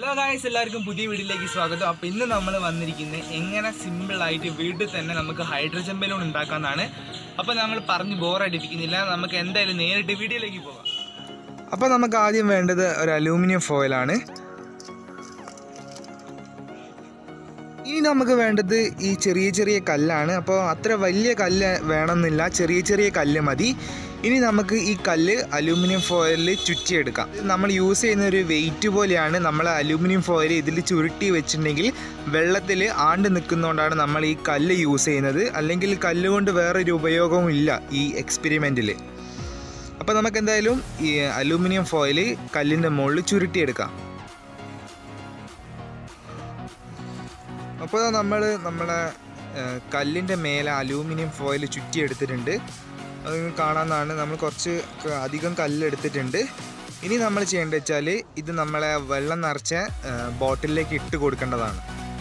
hello guys എല്ലാവർക്കും പുതിയ വീഡിയോയിലേക്ക് സ്വാഗതം അപ്പോൾ ഇന്ന് നമ്മൾ വന്നിരിക്കുന്നത് എങ്ങനെ സിമ്പിളായിട്ട് വീട്ടിൽ തന്നെ നമുക്ക് ഹൈഡ്രജൻ ബലൂൺ ഉണ്ടാക്കാമെന്നാണ് അപ്പോൾ നമ്മൾ പറഞ്ഞ് ബോറടിപ്പിക്കുന്നില്ല നമുക്ക് എന്തായാലും നേരിട്ട് വീഡിയോയിലേക്ക് പോകാം അപ്പോൾ നമുക്ക് ആദ്യം വേണ്ടത് ഒരു അലൂമിനിയം ഫോയിലാണ് ഇനി നമുക്ക് വേണ്ടത് ഈ ചെറിയ ചെറിയ കല്ലാണ് അപ്പോൾ അത്ര വലിയ കല്ല് വേണമെന്നില്ല ചെറിയ ചെറിയ കല്ല് മതി ഇനി നമുക്ക് ഈ കല്ല് അലൂമിനിയം ഫോയിലിൽ ചുറ്റിയെടുക്കാം ഇത് നമ്മൾ യൂസ് ചെയ്യുന്ന ഒരു വെയിറ്റ് പോലെയാണ് നമ്മൾ അലൂമിനിയം ഫോയിൽ ഇതിൽ ചുരുട്ടി വെച്ചിട്ടുണ്ടെങ്കിൽ വെള്ളത്തിൽ ആണ്ട് നിൽക്കുന്നതുകൊണ്ടാണ് നമ്മൾ ഈ കല്ല് യൂസ് ചെയ്യുന്നത് അല്ലെങ്കിൽ കല്ല് കൊണ്ട് വേറൊരു ഉപയോഗവും ഇല്ല ഈ എക്സ്പെരിമെൻറ്റിൽ അപ്പോൾ നമുക്ക് എന്തായാലും ഈ അലൂമിനിയം ഫോയിൽ കല്ലിൻ്റെ മുകളിൽ ചുരുട്ടിയെടുക്കാം അപ്പോൾ നമ്മൾ നമ്മളെ കല്ലിൻ്റെ മേലെ അലൂമിനിയം ഫോയിൽ ചുറ്റി എടുത്തിട്ടുണ്ട് അത് നിങ്ങൾക്ക് കാണാവുന്നതാണ് നമ്മൾ കുറച്ച് ക- അധികം കല്ല് എടുത്തിട്ടുണ്ട് ഇനി നമ്മൾ ചെയ്യേണ്ടത് വെച്ചാൽ ഇത് നമ്മളെ വെള്ളം നിറച്ച ബോട്ടിലേക്ക് ഇട്ട് കൊടുക്കേണ്ടതാണ്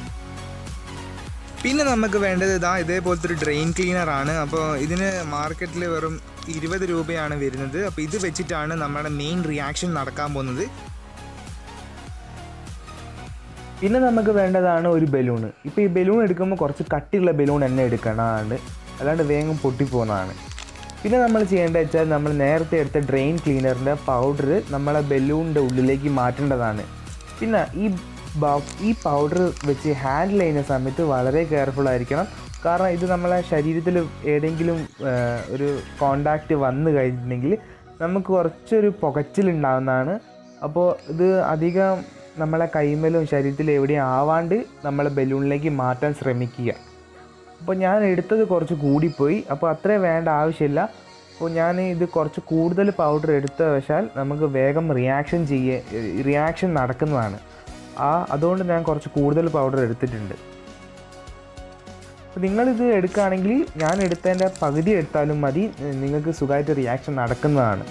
പിന്നെ നമുക്ക് വേണ്ടത് ഇതാ ഇതേപോലത്തെ ഒരു ഡ്രെയിൻ ക്ലീനർ ആണ് അപ്പോൾ ഇതിന് മാർക്കറ്റിൽ വെറും ഇരുപത് രൂപയാണ് വരുന്നത് അപ്പോൾ ഇത് വെച്ചിട്ടാണ് നമ്മുടെ മെയിൻ റിയാക്ഷൻ നടക്കാൻ പോകുന്നത് പിന്നെ നമുക്ക് വേണ്ടതാണ് ഒരു ബലൂൺ ഇപ്പോൾ ഈ ബലൂൺ എടുക്കുമ്പോൾ കുറച്ച് കട്ടിയുള്ള ബലൂൺ തന്നെ എടുക്കണമാണ് അല്ലാണ്ട് വേഗം പൊട്ടിപ്പോകുന്നതാണ് പിന്നെ നമ്മൾ ചെയ്യേണ്ടത് വെച്ചാൽ നമ്മൾ നേരത്തെ എടുത്ത ഡ്രെയിൻ ക്ലീനറിൻ്റെ പൗഡർ നമ്മളെ ബലൂണിൻ്റെ ഉള്ളിലേക്ക് മാറ്റേണ്ടതാണ് പിന്നെ ഈ ബ- ഈ പൗഡർ വെച്ച് ഹാൻഡിൽ ചെയ്യുന്ന സമയത്ത് വളരെ കെയർഫുൾ ആയിരിക്കണം കാരണം ഇത് നമ്മളെ ശരീരത്തിൽ ഏതെങ്കിലും ആ, ഒരു കോണ്ടാക്റ്റ് വന്നു കഴിഞ്ഞിട്ടുണ്ടെങ്കിൽ നമുക്ക് കുറച്ചൊരു പുകച്ചിലുണ്ടാവുന്നതാണ് അപ്പോൾ ഇത് അധികം നമ്മളെ കൈമേലും ശരീരത്തിലും എവിടെയും ആവാണ്ട് നമ്മളെ ബലൂണിലേക്ക് മാറ്റാൻ ശ്രമിക്കുക അപ്പോൾ ഞാൻ എടുത്തത് കുറച്ച് കൂടിപ്പോയി അപ്പോൾ അത്രയും വേണ്ട ആവശ്യമില്ല അപ്പോൾ ഞാൻ ഇത് കുറച്ച് കൂടുതൽ പൗഡർ എടുത്ത വശാൽ നമുക്ക് വേഗം റിയാക്ഷൻ ചെയ്യ റിയാക്ഷൻ നടക്കുന്നതാണ് ആ അതുകൊണ്ട് ഞാൻ കുറച്ച് കൂടുതൽ പൗഡർ എടുത്തിട്ടുണ്ട് അപ്പോൾ നിങ്ങളിത് എടുക്കുകയാണെങ്കിൽ ഞാൻ എടുത്തതിൻ്റെ പകുതി എടുത്താലും മതി നിങ്ങൾക്ക് സുഖമായിട്ട് റിയാക്ഷൻ നടക്കുന്നതാണ്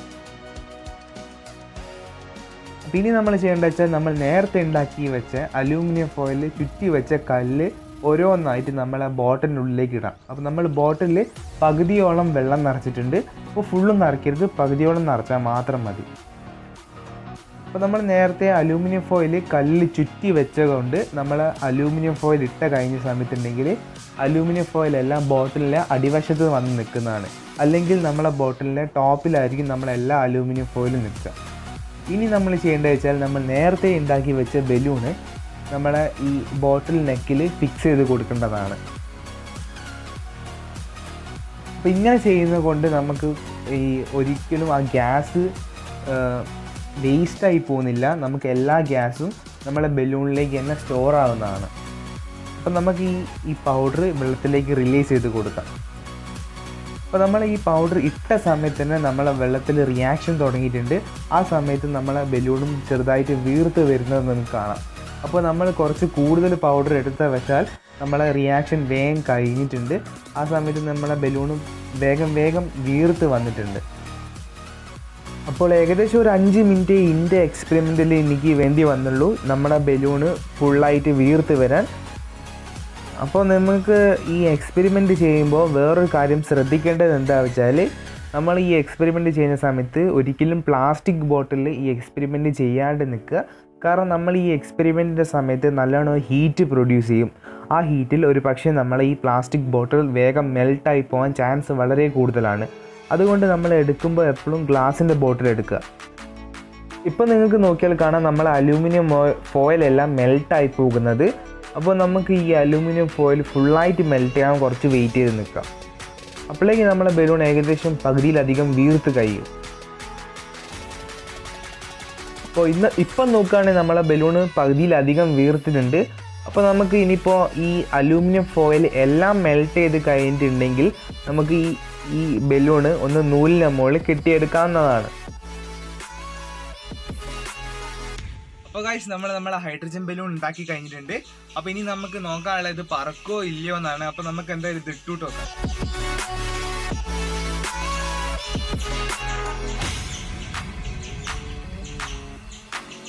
പിന്നെ നമ്മൾ ചെയ്യേണ്ടത് വെച്ചാൽ നമ്മൾ നേരത്തെ ഉണ്ടാക്കി വെച്ച അലൂമിനിയം ഫോയിൽ ചുറ്റി വെച്ച കല്ല് ഓരോന്നായിട്ട് നമ്മൾ ആ ബോട്ടിലിൻ്റെ ഉള്ളിലേക്ക് ഇടാം അപ്പോൾ നമ്മൾ ബോട്ടിലിൽ പകുതിയോളം വെള്ളം നിറച്ചിട്ടുണ്ട് അപ്പോൾ ഫുള്ളും നിറയ്ക്കരുത് പകുതിയോളം നിറച്ചാൽ മാത്രം മതി അപ്പോൾ നമ്മൾ നേരത്തെ അലൂമിനിയം ഫോയിൽ കല്ലിൽ ചുറ്റി വെച്ചതുകൊണ്ട് നമ്മൾ അലൂമിനിയം ഫോയിൽ ഇട്ട കഴിഞ്ഞ സമയത്തുണ്ടെങ്കിൽ അലൂമിനിയം ഫോയിൽ എല്ലാം ബോട്ടിലിൻ്റെ അടിവശത്ത് വന്ന് നിൽക്കുന്നതാണ് അല്ലെങ്കിൽ നമ്മളെ ബോട്ടിലിൻ്റെ ടോപ്പിലായിരിക്കും നമ്മളെല്ലാ അലൂമിനിയം ഫോയിലും നിൽക്കുക ഇനി നമ്മൾ ചെയ്യേണ്ടത് വെച്ചാൽ നമ്മൾ നേരത്തെ ഉണ്ടാക്കി വെച്ച ബലൂണ് നമ്മളെ ഈ ബോട്ടിൽ നെക്കിൽ ഫിക്സ് ചെയ്ത് കൊടുക്കേണ്ടതാണ് അപ്പോൾ ഇങ്ങനെ ചെയ്യുന്നത് കൊണ്ട് നമുക്ക് ഈ ഒരിക്കലും ആ ഗ്യാസ് വേസ്റ്റായി പോകുന്നില്ല നമുക്ക് എല്ലാ ഗ്യാസും നമ്മളെ ബലൂണിലേക്ക് തന്നെ സ്റ്റോർ ആവുന്നതാണ് അപ്പം നമുക്ക് ഈ ഈ പൗഡർ വെള്ളത്തിലേക്ക് റിലീസ് ചെയ്ത് കൊടുക്കാം അപ്പോൾ നമ്മൾ ഈ പൗഡർ ഇട്ട സമയത്ത് തന്നെ നമ്മളെ വെള്ളത്തിൽ റിയാക്ഷൻ തുടങ്ങിയിട്ടുണ്ട് ആ സമയത്ത് നമ്മളെ ബലൂണും ചെറുതായിട്ട് വീർത്ത് വരുന്നത് നമുക്ക് കാണാം അപ്പോൾ നമ്മൾ കുറച്ച് കൂടുതൽ പൗഡർ എടുത്ത വെച്ചാൽ നമ്മളെ റിയാക്ഷൻ വേഗം കഴിഞ്ഞിട്ടുണ്ട് ആ സമയത്ത് നമ്മളെ ബലൂണും വേഗം വേഗം വീർത്ത് വന്നിട്ടുണ്ട് അപ്പോൾ ഏകദേശം ഒരു അഞ്ച് മിനിറ്റ് ഇൻ്റെ എക്സ്പെരിമെൻറ്റിൽ എനിക്ക് വേണ്ടി വന്നുള്ളൂ നമ്മുടെ ബലൂണ് ഫുള്ളായിട്ട് വീർത്ത് വരാൻ അപ്പോൾ നമുക്ക് ഈ എക്സ്പെരിമെൻറ്റ് ചെയ്യുമ്പോൾ വേറൊരു കാര്യം ശ്രദ്ധിക്കേണ്ടത് എന്താ വെച്ചാൽ നമ്മൾ ഈ എക്സ്പെരിമെൻറ്റ് ചെയ്യുന്ന സമയത്ത് ഒരിക്കലും പ്ലാസ്റ്റിക് ബോട്ടിലിൽ ഈ എക്സ്പെരിമെൻറ്റ് ചെയ്യാണ്ട് നിൽക്കുക കാരണം നമ്മൾ ഈ എക്സ്പെരിമെൻറ്റിൻ്റെ സമയത്ത് നല്ലോണം ഹീറ്റ് പ്രൊഡ്യൂസ് ചെയ്യും ആ ഹീറ്റിൽ ഒരു പക്ഷേ നമ്മൾ ഈ പ്ലാസ്റ്റിക് ബോട്ടിൽ വേഗം മെൽട്ടായി പോകാൻ ചാൻസ് വളരെ കൂടുതലാണ് അതുകൊണ്ട് നമ്മൾ എടുക്കുമ്പോൾ എപ്പോഴും ഗ്ലാസിൻ്റെ ബോട്ടിൽ എടുക്കുക ഇപ്പോൾ നിങ്ങൾക്ക് നോക്കിയാൽ കാണാം നമ്മൾ അലൂമിനിയം ഫോയിൽ എല്ലാം മെൽട്ടായി പോകുന്നത് അപ്പോൾ നമുക്ക് ഈ അലൂമിനിയം ഫോയിൽ ഫുള്ളായിട്ട് മെൽറ്റ് ചെയ്യാൻ കുറച്ച് വെയിറ്റ് ചെയ്ത് നിൽക്കാം അപ്പോഴേക്ക് നമ്മളെ ബലൂൺ ഏകദേശം പകുതിയിലധികം വീർത്ത് കഴിയും അപ്പോൾ ഇന്ന് ഇപ്പം നോക്കുകയാണെങ്കിൽ നമ്മളെ ബലൂണ് പകുതിയിലധികം വീർത്തിട്ടുണ്ട് അപ്പോൾ നമുക്ക് ഇനിയിപ്പോൾ ഈ അലൂമിനിയം ഫോയിൽ എല്ലാം മെൽറ്റ് ചെയ്ത് കഴിഞ്ഞിട്ടുണ്ടെങ്കിൽ നമുക്ക് ഈ ഈ ബലൂണ് ഒന്ന് നൂലിൻ്റെ മുകളിൽ കെട്ടിയെടുക്കാവുന്നതാണ് അപ്പോൾ ഗൈസ് നമ്മൾ നമ്മളെ ഹൈഡ്രജൻ ബലൂൺ ഉണ്ടാക്കി കഴിഞ്ഞിട്ടുണ്ട് അപ്പോൾ ഇനി നമുക്ക് നോക്കാനുള്ളത് ഇത് പറക്കോ ഇല്ലയോ എന്നാണ് അപ്പോൾ നമുക്ക് എന്തായാലും ഇത് ഇട്ടൂട്ട് നോക്കാം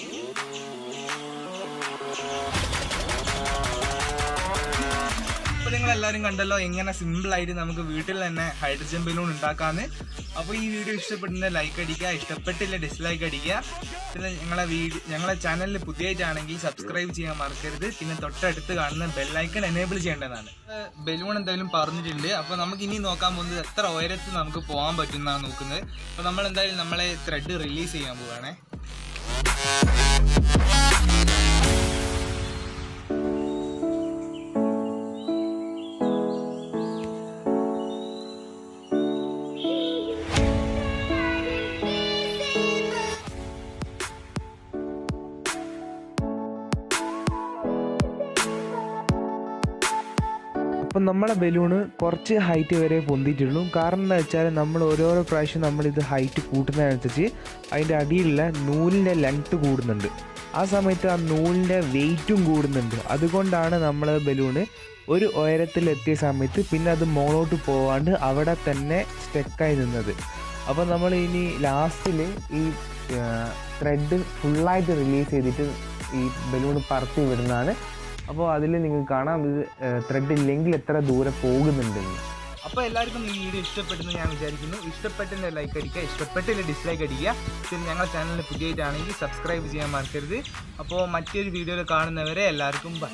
അപ്പോൾ അപ്പോൾ നിങ്ങൾ എല്ലാവരും കണ്ടല്ലോ എങ്ങനെ സിമ്പിൾ ആയിട്ട് നമുക്ക് വീട്ടിൽ തന്നെ ഹൈഡ്രജൻ ബലൂൺ ഉണ്ടാക്കാന്ന് അപ്പോൾ ഈ വീഡിയോ ഇഷ്ടപ്പെടുന്ന ലൈക്ക് അടിക്കുക ഇഷ്ടപ്പെട്ടില്ല ഡിസ്ലൈക്ക് അടിക്കുക പിന്നെ ഞങ്ങളെ വീഡിയോ ഞങ്ങളെ ചാനലിൽ പുതിയതായിട്ടാണെങ്കിൽ സബ്സ്ക്രൈബ് ചെയ്യാൻ മറക്കരുത് പിന്നെ തൊട്ടടുത്ത് കാണുന്ന ബെല്ലൈക്കൺ എനേബിൾ ചെയ്യേണ്ടതാണ് ബലൂൺ എന്തായാലും പറഞ്ഞിട്ടുണ്ട് അപ്പോൾ നമുക്ക് ഇനി നോക്കാൻ പോകുന്നത് എത്ര ഉയരത്തിൽ നമുക്ക് പോകാൻ പറ്റുന്നതാണ് നോക്കുന്നത് അപ്പോൾ നമ്മൾ എന്തായാലും നമ്മളെ ത്രെഡ് റിലീസ് ചെയ്യാൻ പോവുകയാണേ അപ്പം നമ്മളെ ബലൂണ് കുറച്ച് ഹൈറ്റ് വരെ പൊന്തിയിട്ടുള്ളൂ കാരണം എന്താ വെച്ചാൽ നമ്മൾ ഓരോരോ പ്രാവശ്യം നമ്മളിത് ഹൈറ്റ് കൂട്ടുന്നതനുസരിച്ച് അതിൻ്റെ അടിയിലുള്ള നൂലിൻ്റെ ലെങ്ത്ത് കൂടുന്നുണ്ട് ആ സമയത്ത് ആ നൂലിൻ്റെ വെയിറ്റും കൂടുന്നുണ്ട് അതുകൊണ്ടാണ് നമ്മൾ ബലൂണ് ഒരു ഉയരത്തിലെത്തിയ സമയത്ത് പിന്നെ അത് മുകളോട്ട് പോവാണ്ട് അവിടെ തന്നെ സ്റ്റെക്കായി നിന്നത് അപ്പോൾ നമ്മൾ ഇനി ലാസ്റ്റിൽ ഈ ത്രെഡ് ഫുള്ളായിട്ട് റിലീസ് ചെയ്തിട്ട് ഈ ബലൂൺ പറത്തി വിടുന്നതാണ് അപ്പോൾ അതിൽ നിങ്ങൾക്ക് കാണാം ഇത് ത്രെഡ് ഇല്ലെങ്കിൽ എത്ര ദൂരെ പോകുന്നുണ്ടെന്ന് അപ്പോൾ എല്ലാവർക്കും ഈ വീഡിയോ ഇഷ്ടപ്പെട്ടെന്ന് ഞാൻ വിചാരിക്കുന്നു ഇഷ്ടപ്പെട്ടെന്ന് ലൈക്ക് അടിക്കുക ഇഷ്ടപ്പെട്ടില്ല ഡിസ്ലൈക്ക് അടിക്കുക പിന്നെ ഞങ്ങളുടെ ചാനലിൽ പുതിയതാണെങ്കിൽ സബ്സ്ക്രൈബ് ചെയ്യാൻ മറക്കരുത് അപ്പോൾ മറ്റൊരു വീഡിയോയിൽ കാണുന്നവരെ എല്ലാവർക്കും ബൈ